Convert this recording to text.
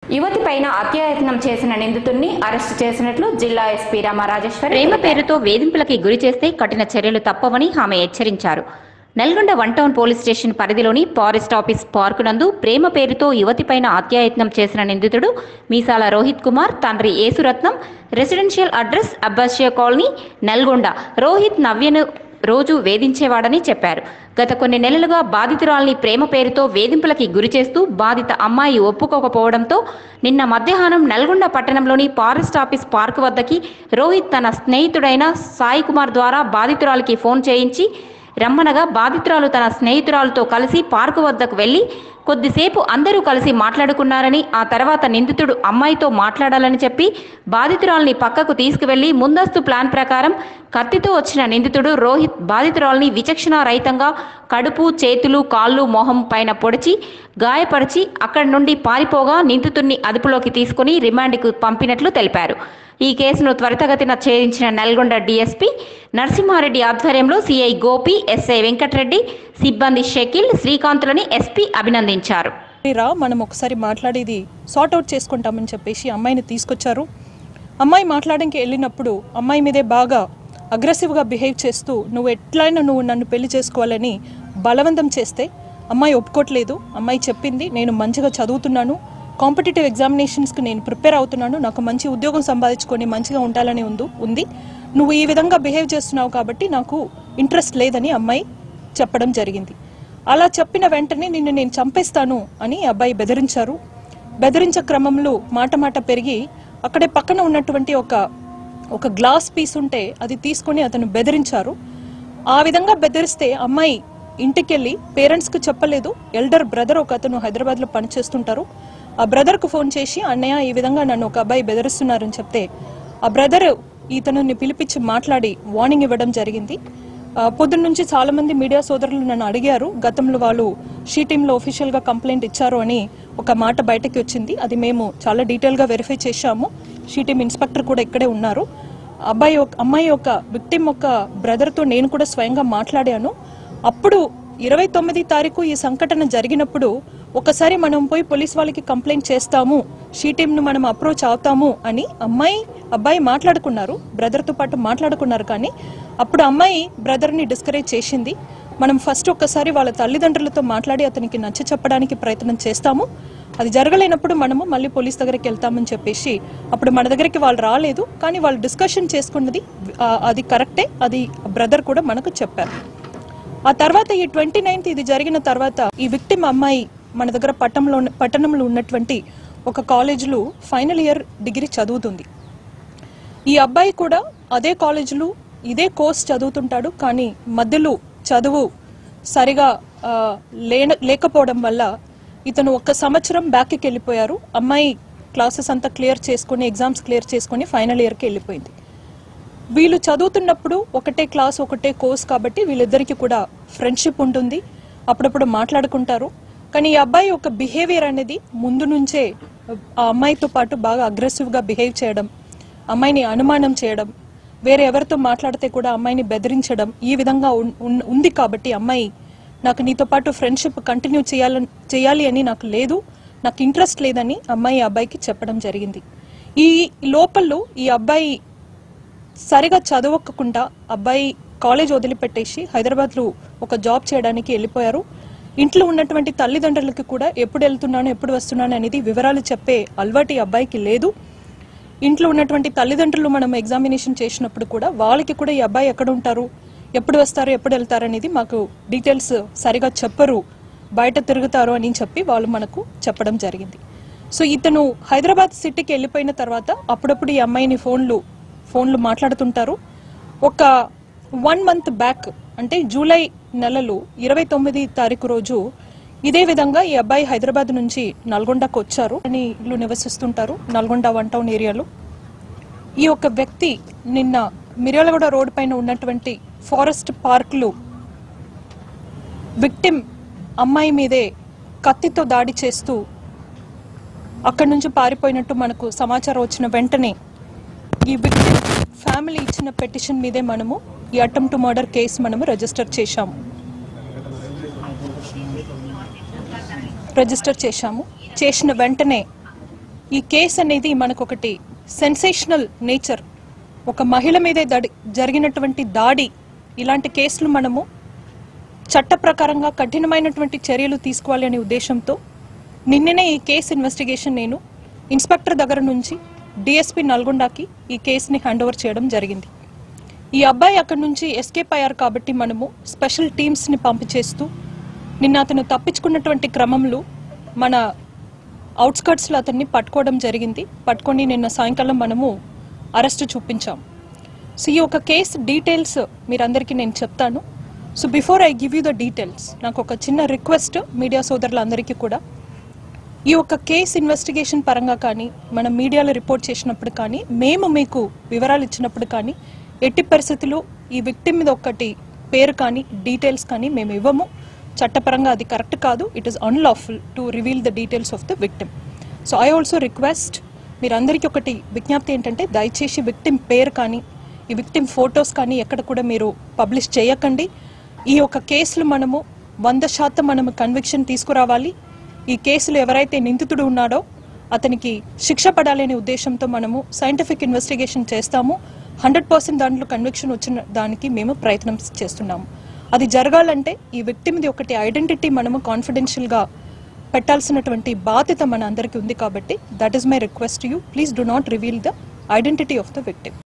యువతిపైన అత్యాయత్నం చేసిన నిందితుడిని అరెస్టు చేసినట్లు జిల్లా ఎస్పీ రామరాజేశ్వరి ప్రేమ పేరుతో వేధింపులకి గురి చేస్తే కఠిన చర్యలు తప్పవని ఆమె హెచ్చరించారు Nalgonda one town police station పరిధిలోని ఫారెస్ట్ ఆఫీస్ పార్కు నందు ప్రేమ పేరుతో యువతిపైన అత్యాయత్నం చేసిన నిందితుడు మీసాల రోహిత్ కుమార్ తండ్రి Yesuratnam residential address Abbasiya colony Nalgonda Rohit నవ్యను రోజు వేధించేవాడని చెప్పారు గత కొన్ని నెలలుగా బాధితురాల్ని ప్రేమ పేరుతో వేధింపులకి గురిచేస్తూ బాధిత అమ్మాయి ఒప్పుకోకపోవడంతో నిన్న మధ్యాహ్నం నల్గొండ పట్టణంలోని ఫారెస్ట్ ఆఫీస్ పార్క్ వద్దకి రోహిత్ తన స్నేహితుడైన సాయి కుమార్ ద్వారా బాధితురాలికి ఫోన్ చేయించి రమ్మనగా బాధితురాలు తన స్నేహితురాలతో కలిసి పార్కు వద్దకు వెళ్లి కొద్దిసేపు అందరూ కలిసి మాట్లాడుకున్నారని ఆ తర్వాత నిందితుడు అమ్మాయితో మాట్లాడాలని చెప్పి బాధితురాల్ని పక్కకు తీసుకువెళ్లి ముందస్తు ప్లాన్ ప్రకారం కత్తితో వచ్చిన నిందితుడు రోహిత్ బాధితురాల్ని విచక్షణ రహితంగా కడుపు చేతులు కాళ్ళు మొహం పైన పొడిచి గాయపరిచి అక్కడి నుండి పారిపోగా నిందితుడిని అదుపులోకి తీసుకుని రిమాండ్కు పంపినట్లు తెలిపారు ఈ కేసును త్వరితగతిన ఛేదించిన నల్గొండ డీఎస్పీ నరసింహారెడ్డి ఆధ్వర్యంలో సిఐ గోపి ఎస్ఐ వెంకటరెడ్డి సిబ్బంది షకీల్ శ్రీకాంతులని ఎస్పీ అభినందించారు రా మనం ఒకసారి మాట్లాడేది సార్ట్ అవుట్ చేసుకుంటామని చెప్పేసి అమ్మాయిని తీసుకొచ్చారు అమ్మాయి మాట్లాడడానికి వెళ్ళినప్పుడు అమ్మాయి మీదే బాగా అగ్రెసివ్గా బిహేవ్ చేస్తూ నువ్వు ఎట్లయినా నువ్వు నన్ను పెళ్లి చేసుకోవాలని బలవంతం చేస్తే అమ్మాయి ఒప్పుకోవట్లేదు అమ్మాయి చెప్పింది నేను మంచిగా చదువుతున్నాను కాంపిటేటివ్ ఎగ్జామినేషన్స్కి నేను ప్రిపేర్ అవుతున్నాను నాకు మంచి ఉద్యోగం సంపాదించుకొని మంచిగా ఉండాలని ఉంది ఉంది నువ్వు ఈ విధంగా బిహేవ్ చేస్తున్నావు కాబట్టి నాకు ఇంట్రెస్ట్ లేదని అమ్మాయి చెప్పడం జరిగింది అలా చెప్పిన వెంటనే నిన్ను నేను చంపేస్తాను అని అబ్బాయి బెదిరించారు బెదిరించే క్రమంలో మాట మాట పెరిగి అక్కడే పక్కన ఉన్నటువంటి ఒక ఒక గ్లాస్ పీస్ ఉంటే అది తీసుకొని అతను బెదిరించారు ఆ విధంగా బెదిరిస్తే అమ్మాయి ఇంటికెళ్ళి పేరెంట్స్కి చెప్పలేదు ఎల్డర్ బ్రదర్ ఒక అతను హైదరాబాద్లో పనిచేస్తుంటారు ఆ బ్రదర్కు ఫోన్ చేసి అన్నయ్య ఈ విధంగా నన్ను ఒక అబ్బాయి బెదిరిస్తున్నారని చెప్తే ఆ బ్రదర్ ఇతనుని పిలిపించి మాట్లాడి వార్నింగ్ ఇవ్వడం జరిగింది ఆ, పొద్దున్న నుంచి చాలా మంది మీడియా సోదరులు నన్ను అడిగారు గతంలో వాళ్ళు షీ టీంలో ఒఫీషియల్గా కంప్లైంట్ ఇచ్చారు అని ఒక మాట బయటకి వచ్చింది అది మేము చాలా డీటెయిల్గా వెరిఫై చేశాము షీ టీం ఇన్స్పెక్టర్ కూడా ఇక్కడే ఉన్నారు అబ్బాయి ఒక అమ్మాయి యొక్క విక్టిమ్ ఒక బ్రదర్తో నేను కూడా స్వయంగా మాట్లాడాను అప్పుడు ఇరవై తొమ్మిది తారీఖు ఈ సంఘటన జరిగినప్పుడు ఒకసారి మనం పోయి పోలీస్ వాళ్ళకి కంప్లైంట్ చేస్తాము షీ టీంను మనం అప్రోచ్ అవుతాము అని అమ్మాయి అబ్బాయి మాట్లాడుకున్నారు బ్రదర్తో పాటు మాట్లాడుకున్నారు కానీ అప్పుడు అమ్మాయి బ్రదర్ని డిస్కరేజ్ చేసింది మనం ఫస్ట్ ఒక్కసారి వాళ్ళ తల్లిదండ్రులతో మాట్లాడి అతనికి నచ్చ చెప్పడానికి ప్రయత్నం చేస్తాము అది జరగలేనప్పుడు మనము మళ్ళీ పోలీస్ దగ్గరికి వెళ్తామని చెప్పేసి అప్పుడు మన దగ్గరికి వాళ్ళు రాలేదు కానీ వాళ్ళు డిస్కషన్ చేసుకున్నది ఆ, అది కరెక్టే అది బ్రదర్ కూడా మనకు చెప్పారు ఆ తర్వాత ఈ ట్వంటీ నైన్త్ ఇది జరిగిన తర్వాత ఈ విక్టిమ్ అమ్మాయి మన దగ్గర పట్టణంలో ఉన్న- పట్టణంలో ఉన్నటువంటి ఒక కాలేజీలో ఫైనల్ ఇయర్ డిగ్రీ చదువుతుంది ఈ అబ్బాయి కూడా అదే కాలేజీలో ఇదే కోర్స్ చదువుతుంటాడు కానీ మధ్యలో చదువు సరిగా ఆ, లేన లేకపోవడం వల్ల ఇతను ఒక్క సంవత్సరం బ్యాక్కి వెళ్ళిపోయారు అమ్మాయి క్లాసెస్ అంతా క్లియర్ చేసుకుని ఎగ్జామ్స్ క్లియర్ చేసుకుని ఫైనల్ ఇయర్కి వెళ్ళిపోయింది వీళ్ళు చదువుతున్నప్పుడు ఒకటే క్లాస్ ఒకటే కోర్స్ కాబట్టి వీళ్ళిద్దరికి కూడా ఫ్రెండ్షిప్ ఉంటుంది అప్పుడప్పుడు మాట్లాడుకుంటారు కానీ ఈ అబ్బాయి ఒక బిహేవియర్ అనేది ముందు నుంచే ఆ అమ్మాయితో పాటు బాగా అగ్రెసివ్గా బిహేవ్ చేయడం అమ్మాయిని అనుమానం చేయడం వేరే ఎవరితో మాట్లాడితే కూడా అమ్మాయిని బెదిరించడం ఈ విధంగా ఉన్- ఉన్- ఉంది కాబట్టి అమ్మాయి నాకు నీతో పాటు ఫ్రెండ్షిప్ కంటిన్యూ చేయాలని చేయాలి అని నాకు లేదు నాకు ఇంట్రెస్ట్ లేదని అమ్మాయి ఆ అబ్బాయికి చెప్పడం జరిగింది ఈ లోపల్లో ఈ అబ్బాయి సరిగా చదవకుండా అబ్బాయి కాలేజ్ వదిలిపెట్టేసి హైదరాబాద్లో ఒక జాబ్ చేయడానికి వెళ్ళిపోయారు ఇంట్లో ఉన్నటువంటి తల్లిదండ్రులకి కూడా ఎప్పుడు వెళ్తున్నాను ఎప్పుడు వస్తున్నాను అనేది వివరాలు చెప్పే అలవాటు ఈ అబ్బాయికి లేదు ఇంట్లో ఉన్నటువంటి తల్లిదండ్రులు మనం ఎగ్జామినేషన్ చేసినప్పుడు కూడా వాళ్ళకి కూడా ఈ అబ్బాయి ఎక్కడ ఉంటారు ఎప్పుడు వస్తారు ఎప్పుడు వెళ్తారు అనేది మాకు డీటెయిల్స్ సరిగా చెప్పరు బయట తిరుగుతారు అని చెప్పి వాళ్ళు మనకు చెప్పడం జరిగింది సో ఇతను హైదరాబాద్ సిటీకి వెళ్ళిపోయిన తర్వాత అప్పుడప్పుడు ఈ అమ్మాయిని ఫోన్లు ఫోన్లు మాట్లాడుతుంటారు ఒక వన్ మంత్ బ్యాక్ అంటే జూలై నెలలో ఇరవై తొమ్మిది తారీఖు రోజు ఇదే విధంగా ఈ అబ్బాయి హైదరాబాద్ నుంచి నల్గొండకు వచ్చారు అని ఇల్లు నివసిస్తుంటారు నల్గొండ వన్ టౌన్ ఏరియాలో ఈ యొక్క వ్యక్తి నిన్న మిర్యాలగూడ రోడ్ పైన ఉన్నటువంటి ఫారెస్ట్ పార్క్లో విక్టిమ్ అమ్మాయి మీదే కత్తితో దాడి చేస్తూ అక్కడి నుంచి పారిపోయినట్టు మనకు సమాచారం వచ్చిన వెంటనే ఈ విక్టిమ్ ఫ్యామిలీ ఇచ్చిన పెటిషన్ మీదే మనము ఈ అటెంప్ట్ టు మర్డర్ కేసు మనము రిజిస్టర్ చేశాము రిజిస్టర్ చేశాము చేసిన వెంటనే ఈ కేసు అనేది మనకొకటి సెన్సేషనల్ నేచర్ ఒక మహిళ మీదే దడి జరిగినటువంటి దాడి ఇలాంటి కేసులు మనము చట్ట ప్రకారంగా కఠినమైనటువంటి చర్యలు తీసుకోవాలి అనే ఉద్దేశంతో నిన్ననే ఈ కేసు ఇన్వెస్టిగేషన్ నేను ఇన్స్పెక్టర్ దగ్గర నుంచి డిఎస్పి నల్గొండకి ఈ కేసుని హ్యాండ్ ఓవర్ చేయడం జరిగింది ఈ అబ్బాయి అక్కడి నుంచి ఎస్కేప్ అయ్యారు కాబట్టి మనము స్పెషల్ టీమ్స్ని పంపించేస్తూ నిన్న అతను తప్పించుకున్నటువంటి క్రమంలో మన అవుట్స్కర్ట్స్లో అతన్ని పట్టుకోవడం జరిగింది పట్టుకొని నిన్న సాయంకాలం మనము అరెస్ట్ చూపించాం సో ఈ ఒక కేసు డీటెయిల్స్ మీరందరికీ నేను చెప్తాను so before I give you the details నాకు ఒక చిన్న రిక్వెస్ట్ మీడియా సోదరులందరికీ కూడా ఈ యొక్క కేసు ఇన్వెస్టిగేషన్ పరంగా కానీ మనం మీడియాలో రిపోర్ట్ చేసినప్పుడు కానీ మేము మీకు వివరాలు ఇచ్చినప్పుడు కానీ ఎట్టి పరిస్థితుల్లో ఈ విక్టిమ్ మీద ఒకటి పేరు కానీ డీటెయిల్స్ కానీ మేము ఇవ్వము చట్టపరంగా అది కరెక్ట్ కాదు it is unlawful to reveal the details of the victim so I also request మీరందరికీ ఒకటి విజ్ఞప్తి ఏంటంటే దయచేసి విక్టిమ్ పేరు కానీ ఈ విక్టిమ్ ఫొటోస్ కానీ ఎక్కడ కూడా మీరు పబ్లిష్ చేయకండి ఈ యొక్క కేసులు మనము వంద శాతం మనము కన్విక్షన్ తీసుకురావాలి ఈ కేసులో ఎవరైతే నిందితుడు ఉన్నాడో అతనికి శిక్ష పడాలనే ఉద్దేశంతో మనము సైంటిఫిక్ ఇన్వెస్టిగేషన్ చేస్తాము హండ్రెడ్ పర్సెంట్ దాంట్లో కన్విక్షన్ వచ్చిన దానికి మేము ప్రయత్నం చేస్తున్నాము అది జరగాలంటే ఈ వ్యక్తిమిది ఒకటి ఐడెంటిటీ మనము కాన్ఫిడెన్షియల్గా పెట్టాల్సినటువంటి బాధ్యత మన అందరికీ ఉంది కాబట్టి that is my request you please do not reveal the identity of the victim